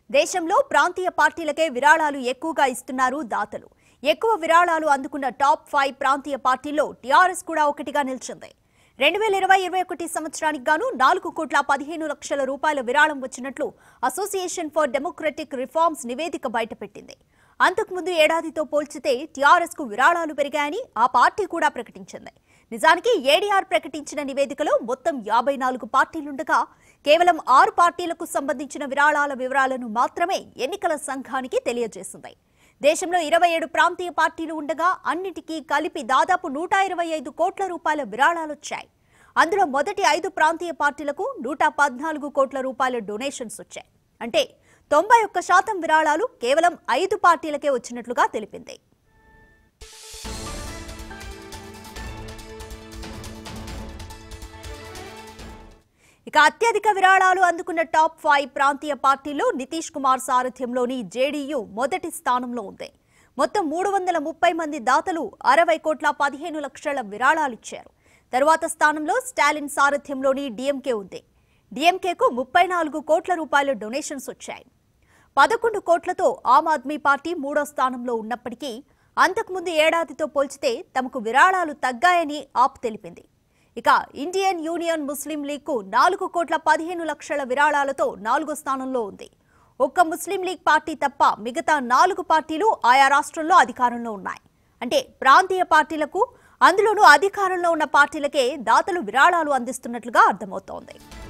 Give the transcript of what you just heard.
దేశంలో ప్రాంతీయ పార్టీలకే విరాళాలు ఎక్కువగా ఇస్తున్నారు దాతలు ఎక్కువ విరాళాలు అందుకున్న టాప్ ఫైవ్ ప్రాంతీయ పార్టీల్లో టీఆర్ఎస్ కూడా ఒకటిగా నిలిచింది రెండు వేల ఇరవై ఇరవై ఒకటి సంవత్సరానికి గాను నాలుగు కోట్ల పదిహేను లక్షల రూపాయల విరాళం వచ్చినట్లు అసోసియేషన్ ఫర్ డెమోక్రటిక్ రిఫార్మ్స్ నివేదిక బయటపెట్టింది అంతకుముందు ఏడాదితో పోల్చితే టీఆర్ఎస్ కు విరాళాలు పెరిగాయని ఆ పార్టీ కూడా ప్రకటించింది నిజానికి ఏడీఆర్ ప్రకటించిన నివేదికలో మొత్తం యాభై నాలుగు పార్టీలుండగా కేవలం ఆరు పార్టీలకు సంబంధించిన విరాళాల వివరాలను మాత్రమే ఎన్నికల సంఘానికి తెలియజేసింది దేశంలో ఇరవై ఏడు ప్రాంతీయ పార్టీలు ఉండగా అన్నిటికీ కలిపి దాదాపు నూట ఇరవై ఐదు కోట్ల రూపాయల విరాళాలొచ్చాయి అందులో మొదటి ఐదు ప్రాంతీయ పార్టీలకు నూట పద్నాలుగు కోట్ల రూపాయల డొనేషన్స్ వచ్చాయి అంటే తొంభై ఒక్క శాతం విరాళాలు కేవలం ఐదు పార్టీలకే వచ్చినట్లుగా తెలిపింది ఇక అత్యధిక విరాళాలు అందుకున్న టాప్ ఫైవ్ ప్రాంతీయ పార్టీల్లో నితీష్ కుమార్ సారథ్యంలోని జేడీయూ మొదటి స్థానంలో ఉంది మొత్తం మూడు వందల ముప్పై మంది దాతలు అరవై కోట్ల పదిహేను లక్షల విరాళాలిచ్చారు తరువాత స్థానంలో స్టాలిన్ సారథ్యంలోని డీఎంకే ఉంది డీఎంకేకు ముప్పై నాలుగు కోట్ల రూపాయల డొనేషన్స్ వచ్చాయి పదకొండు కోట్లతో ఆమ్ ఆద్మీ పార్టీ మూడో స్థానంలో ఉన్నప్పటికీ అంతకుముందు ఏడాదితో పోల్చితే తమకు విరాళాలు తగ్గాయని ఆప్ తెలిపింది ఇక ఇండియన్ యూనియన్ ముస్లిం లీగ్కు నాలుగు కోట్ల పదిహేను లక్షల విరాళాలతో నాలుగో స్థానంలో ఉంది ఒక్క ముస్లిం లీగ్ పార్టీ తప్ప మిగతా నాలుగు పార్టీలు ఆయా రాష్ట్రంలో అధికారంలో ఉన్నాయి అంటే ప్రాంతీయ పార్టీలకు అందులోనూ అధికారంలో ఉన్న పార్టీలకే దాతలు విరాళాలు అందిస్తున్నట్లుగా అర్థమవుతోంది